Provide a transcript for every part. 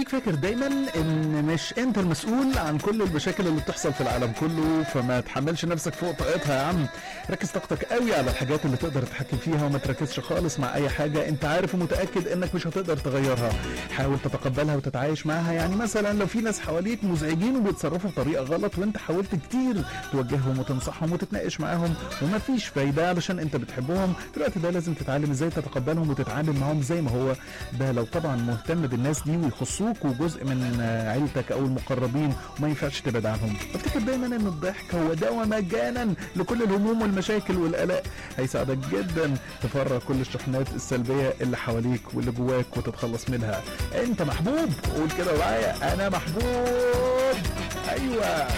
خليك فاكر دايما ان مش انت المسؤول عن كل المشاكل اللي بتحصل في العالم كله فما تحملش نفسك فوق طاقتها يا عم ركز طاقتك قوي على الحاجات اللي تقدر تتحكم فيها وما تركزش خالص مع اي حاجه انت عارف ومتاكد انك مش هتقدر تغيرها حاول تتقبلها وتتعايش معاها يعني مثلا لو في ناس حواليك مزعجين وبيتصرفوا بطريقه غلط وانت حاولت كتير توجههم وتنصحهم وتتناقش معاهم ومفيش فايده علشان انت بتحبهم في الوقت ده لازم تتعلم ازاي تتقبلهم وتتعامل معاهم زي ما هو ده لو طبعا مهتم بالناس دي ويخصوك وجزء من آه، عيلتك او المقربين وما ينفعش تبعد عنهم افتكر دايما ان الضحك هو دواء مجانا لكل الهموم والمشاكل والقلق هيساعدك جدا تفرغ كل الشحنات السلبيه اللي حواليك واللي جواك وتتخلص منها انت محبوب قول كده معايا انا محبوب ايوه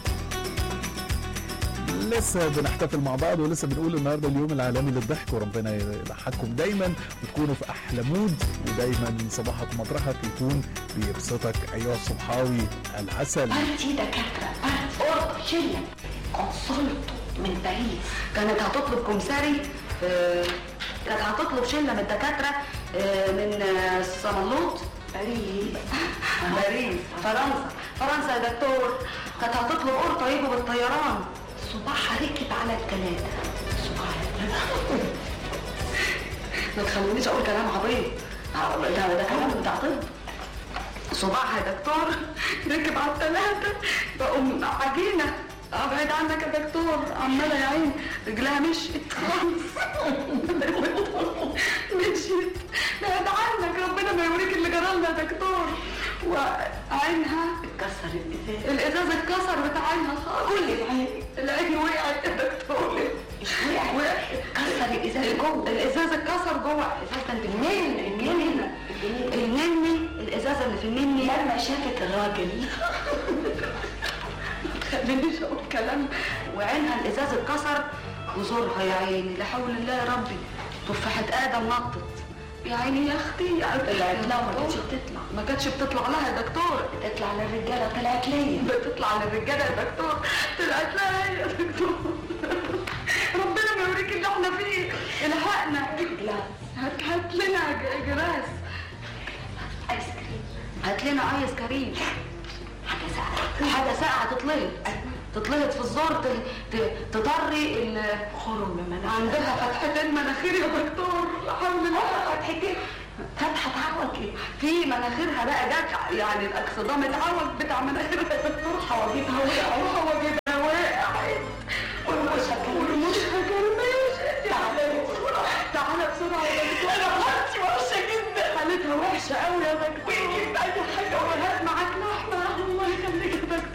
لسه بنحتفل مع بعض ولسه بنقول النهارده اليوم العالمي للضحك وربنا يضحككم دايما وتكونوا في احلى مود ودايما صباحك ومطرحك يكون بيبسطك ايها الصبحاوي العسل بارتي دكاترة بارتي أوضة شلة كونسولتو من باريس كانت هتطلب كمساري آه، كانت هتطلب شلة من الدكاترة آه، من آه، الصملوط باريس باريس فرنسا فرنسا يا دكتور كانت هتطلب قرطة يجوا بالطيران صباحها ركب على الثلاثة صباحها ما تخلونيش اقول كلام عبيط ده ده كلام بتاع طب صباحها يا دكتور ركب على الثلاثة بقوم عجينة ابعد عنك يا دكتور عمالة يا عيني رجلها مشيت خالص مشيت بعد عنك ربنا ما يوريك اللي جرالنا يا دكتور وعينها اتكسر الازاز الازاز اتكسر بتاع عينها خالص كل العين العين وقعت يا دكتور مش وقعت وقعت كسر الازاز جوه الازاز اتكسر جوه الازاز ده النني النني النني الازازه اللي في النني لما شافت الراجل خلينيش اقول كلام وعينها الازاز اتكسر وزورها يا عيني لا حول الله يا ربي تفاحة ادم نطت يا عيني يا اختي يا طلعت لا ما كانتش بتطلع ما كانتش بتطلع لها يا دكتور بتطلع للرجاله طلعت ليا بتطلع للرجاله يا دكتور طلعت لها هي يا دكتور ربنا ما يوريك اللي احنا فيه الحقنا هات هات لنا ج- جراس ايس كريم هات لنا ايس كريم حاجه ساقعه حاجه ساقعه تطلعت تطلعت في الزور ت- ت- تطري الخرم من عندها فتحتين مناخير يا دكتور لا حول الله فتحتين فتحة اتعوج ايه؟ في مناخيرها بقى جت يعني الاكسدام اتعوج بتاع مناخيرها يا دكتور حواجبها وقعوا حواجبها